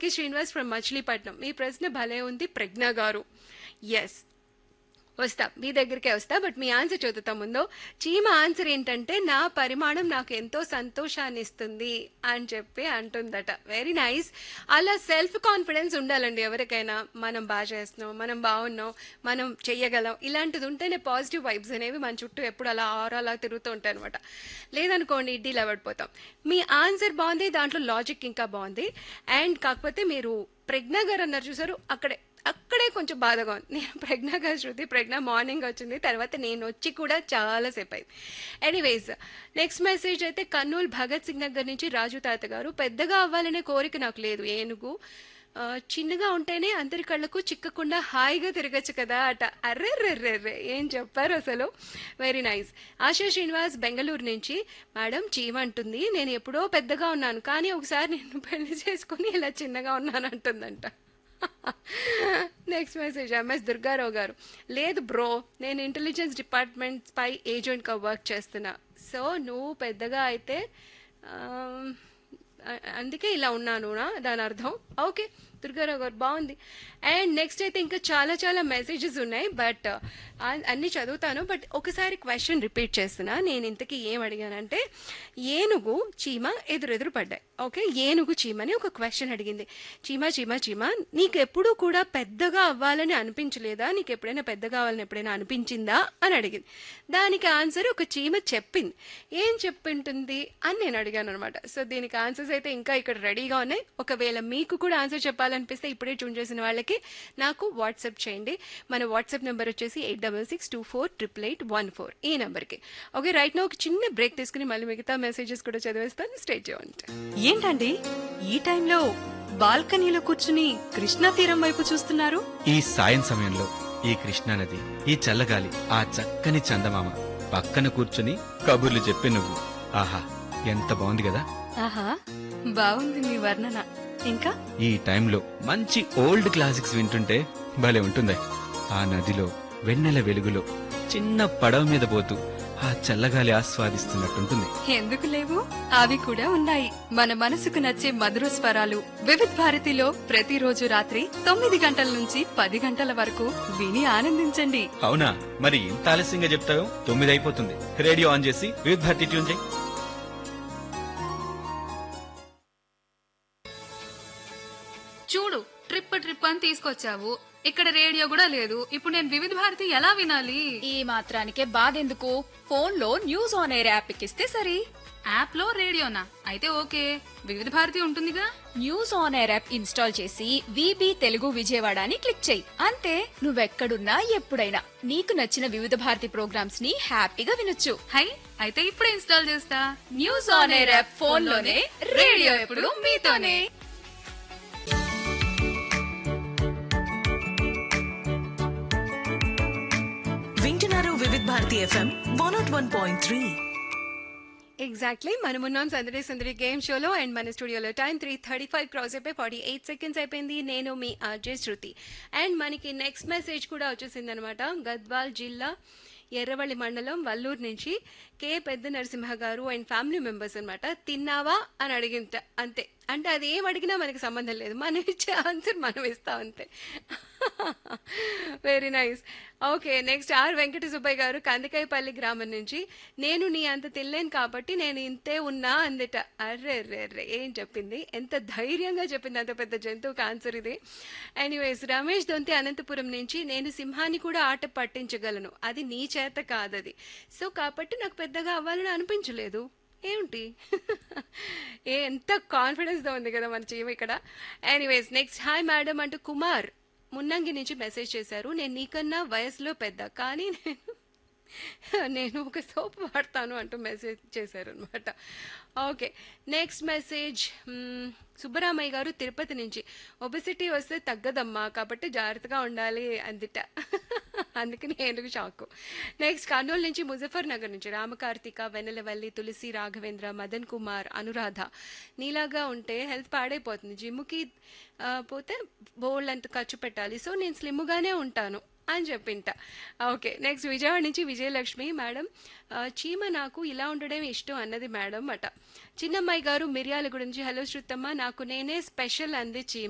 Janaki Srinivas from Machilipatnam మీ ప్రశ్న భలే ఉంది ప్రజ్ఞ గారు ఎస్ వస్తా మీ దగ్గరికే వస్తా బట్ మీ ఆన్సర్ చదువుతా ముందు చీమ ఆన్సర్ ఏంటంటే నా పరిమాణం నాకు ఎంతో సంతోషాన్ని ఇస్తుంది అని చెప్పి అంటుందట వెరీ నైస్ అలా సెల్ఫ్ కాన్ఫిడెన్స్ ఉండాలండి ఎవరికైనా మనం బాగా చేస్తున్నాం మనం బాగున్నాం మనం చెయ్యగలం ఇలాంటిది ఉంటేనే పాజిటివ్ వైబ్స్ అనేవి మన చుట్టూ ఎప్పుడు అలా ఆరు అలా తిరుగుతూ ఉంటాయి అనమాట లేదనుకోండి డీల్ అవ్వడిపోతాం మీ ఆన్సర్ బాగుంది దాంట్లో లాజిక్ ఇంకా బాగుంది అండ్ కాకపోతే మీరు ప్రజ్ఞ గారు అన్నారు చూసారు అక్కడే అక్కడే కొంచెం బాధగా ఉంది నేను ప్రజ్ఞ గారు శృతి ప్రజ్ఞ మార్నింగ్ వచ్చింది తర్వాత నేను వచ్చి కూడా చాలాసేపు అయింది ఎనీవేస్ నెక్స్ట్ మెసేజ్ అయితే కర్నూలు భగత్ సింగ్ నగర్ నుంచి రాజు తాత గారు పెద్దగా అవ్వాలనే కోరిక నాకు లేదు ఏనుగు ఆ, చిన్నగా ఉంటేనే అందరి కళ్ళకు చిక్కకుండా హాయిగా తిరగచ్చు కదా అట అర్రెర్రెర్రెర్రె ఏం చెప్పారు అసలు వెరీ నైస్ ఆశా శ్రీనివాస్ బెంగళూరు నుంచి మేడం చీమంటుంది నేను ఎప్పుడో పెద్దగా ఉన్నాను కానీ ఒకసారి నేను పెళ్లి చేసుకుని ఇలా చిన్నగా ఉన్నాను అంటుందంట next message M S Durgarao garu లేదు బ్రో నేను ఇంటెలిజెన్స్ డిపార్ట్మెంట్ పై ఏజెంట్గా వర్క్ చేస్తున్నా సో నువ్వు పెద్దగా అయితే ఆమ్, అ- అందుకే ఇలా ఉన్నాను నా దాని అర్థం ఓకే దుర్గారావు గారు బాగుంది అండ్ నెక్స్ట్ అయితే ఇంకా చాలా చాలా మెసేజెస్ ఉన్నాయి బట్ అన్ని చదువుతాను బట్ ఒకసారి క్వశ్చన్ రిపీట్ చేస్తున్నా నేను ఇంతకీ ఏం అడిగానంటే ఏనుగు చీమ ఎదురెదురు పడ్డాయి ఓకే ఏనుగు చీమని ఒక క్వశ్చన్ అడిగింది చీమ చీమ చీమ నీకు ఎప్పుడూ కూడా పెద్దగా అవ్వాలని అనిపించలేదా నీకు ఎప్పుడైనా పెద్దగా అవ్వాలని ఎప్పుడైనా అనిపించిందా అని అడిగింది దానికి ఆన్సర్ ఒక చీమ చెప్పింది ఏం చెప్పింటుంది అని నేను అడిగాను అనమాట సో దీనికి ఆన్సర్స్ అయితే ఇంకా ఇక్కడ రెడీగా ఉన్నాయి ఒకవేళ మీకు కూడా ఆన్సర్ చెప్పాలనిపిస్తే ఇప్పుడే చూన్ చేసిన వాళ్ళకి నాకు వాట్సాప్ చేయండి మన వాట్సాప్ నెంబర్ వచ్చేసి eight double six two four triple eight one four ఈ నెంబర్కి ఓకే రైట్ నా ఒక చిన్న బ్రేక్ తీసుకుని మళ్ళీ మిగతా మెసేజెస్ కూడా చదివేస్తాను స్టేట్ చేయండి ఏంటండి ఈ టైంలో బాల్కనీలో కూర్చుని కృష్ణా తీరం వైపు చూస్తున్నారు ఈ సాయం సమయంలో ఈ కృష్ణానది ఈ చల్లగాలి ఆ చక్కని చందమామ పక్కన కూర్చుని కబుర్లు చెప్పి నువ్వు ఆహా ఎంత బాగుంది కదా ఆహా బాగుంది మీ వర్ణన ఇంకా ఈ టైంలో మంచి ఓల్డ్ క్లాసిక్స్ వింటుంటే భలే ఉంటుందే ఆ నదిలో వెన్నెల వెలుగులో చిన్న పడవ మీద పోతూ ఆ చల్లగాలి ఆస్వాదిస్తున్నట్టుంటుంది ఎందుకు లేవు అవి కూడా ఉన్నాయి మన మనసుకు నచ్చే మధుర స్వరాలు వివిధ్ భారతిలో ప్రతిరోజు రాత్రి తొమ్మిది గంటల నుంచి పది గంటల వరకు విని ఆనందించండి అవునా మరి ఇంత ఆలస్యంగా చెప్తావు తొమ్మిది అయిపోతుంది రేడియో ఆన్ చేసి వివిధ భారతి ట్యూన్ చేయి చూడు ట్రిప్ ట్రిప్ అని తీసుకొచ్చావు ఇక్కడ రేడియో కూడా లేదు ఇప్పుడు నేను వివిధ భారతి ఎలా వినాలి ఈ మాత్రానికే బాధెందుకు ఫోన్ లో న్యూస్ ఆన్ ఎయిర్ యాప్ ఎక్కిస్తే సరి యాప్ లో రేడియోనా అయితే ఓకే వివిధ భారతి ఉంటుందిగా news on air app install చేసి విబి తెలుగు విజయవాడ అని క్లిక్ చేయి అంతే నువ్వెక్కడున్నా ఎప్పుడైనా నీకు నచ్చిన వివిధ భారతి ప్రోగ్రామ్స్ ని హ్యాపీగా వినొచ్చు హై అయితే ఇప్పుడే ఇన్స్టాల్ చేస్తా news on air app phone లోనే రేడియో ఎప్పుడు మీతోనే వింటున్నారు Vividh Bharati F M one nought one point three exactly మనం ఉన్నాం సందడి సందడి గేమ్ షోలో అండ్ మన స్టూడియోలో time three thirty five cross అయిపోయి ఫార్టీ ఎయిట్ సెకండ్స్ అయిపోయింది నేను మీ అజయ్ శృతి అండ్ మనకి నెక్స్ట్ మెసేజ్ కూడా వచ్చేసింది అనమాట గద్వాల్ జిల్లా ఎర్రవల్లి మండలం వల్లూరు నుంచి కే పెద్ద నరసింహ గారు అండ్ ఫ్యామిలీ మెంబర్స్ అనమాట తిన్నావా అని అడిగింట అంతే అంటే అది ఏం అడిగినా మనకి సంబంధం లేదు మనం ఇచ్చే ఆన్సర్ మనం ఇస్తాం అంతే very nice okay next R Venkata Subbaiah garu Kandikayapalli గ్రామం నుంచి నేను నీ అంత తినలేను కాబట్టి నేను ఇంతే ఉన్నా అందట అర్రే రే రే ఏం చెప్పింది ఎంత ధైర్యంగా చెప్పింది అంత పెద్ద జంతువుకి ఆన్సర్ ఇది ఎనీవేస్ రమేష్ దొంతి అనంతపురం నుంచి నేను సింహాన్ని కూడా ఆట పట్టించగలను అది నీ చేత కాదది సో కాబట్టి నాకు పెద్దగా అవ్వాలని అనిపించలేదు ఏమిటి ఏ ఎంత కాన్ఫిడెన్స్తో ఉంది కదా మన చీమ ఇక్కడ ఎనీవేస్ నెక్స్ట్ హాయ్ మేడం అంటూ కుమార్ మున్నంగి నుంచి మెసేజ్ చేశారు నేను నీకన్నా వయసులో పెద్ద కానీ నేను నేను ఒక సోప్ వాడతాను అంటూ మెసేజ్ చేశారు అనమాట okay next message hmm, Subbaramaiah garu Tirupati నుంచి ఒబిసిటీ వస్తే తగ్గదమ్మా కాబట్టి జాగ్రత్తగా ఉండాలి అందిట అందుకని ఎందుకు షాకు నెక్స్ట్ కర్నూలు నుంచి ముజఫర్ నగర్ నుంచి రామకార్తిక వెన్నెలవల్లి తులసి రాఘవేంద్ర మదన్ కుమార్ అనురాధ నీలాగా ఉంటే హెల్త్ పాడైపోతుంది జిమ్కి ఆ, పోతే బోల్డ్ అంత ఖర్చు పెట్టాలి సో నేను స్లిమ్గానే ఉంటాను అని చెప్పింట ఓకే నెక్స్ట్ విజయవాడ నుంచి విజయలక్ష్మి మేడం ఆ, చీమ నాకు ఇలా ఉండడం ఇష్టం అన్నది మేడం అట చిన్నమ్మాయి గారు మిరియాల గురించి హలో శృతమ్మ నాకు నేనే స్పెషల్ అంది చీమ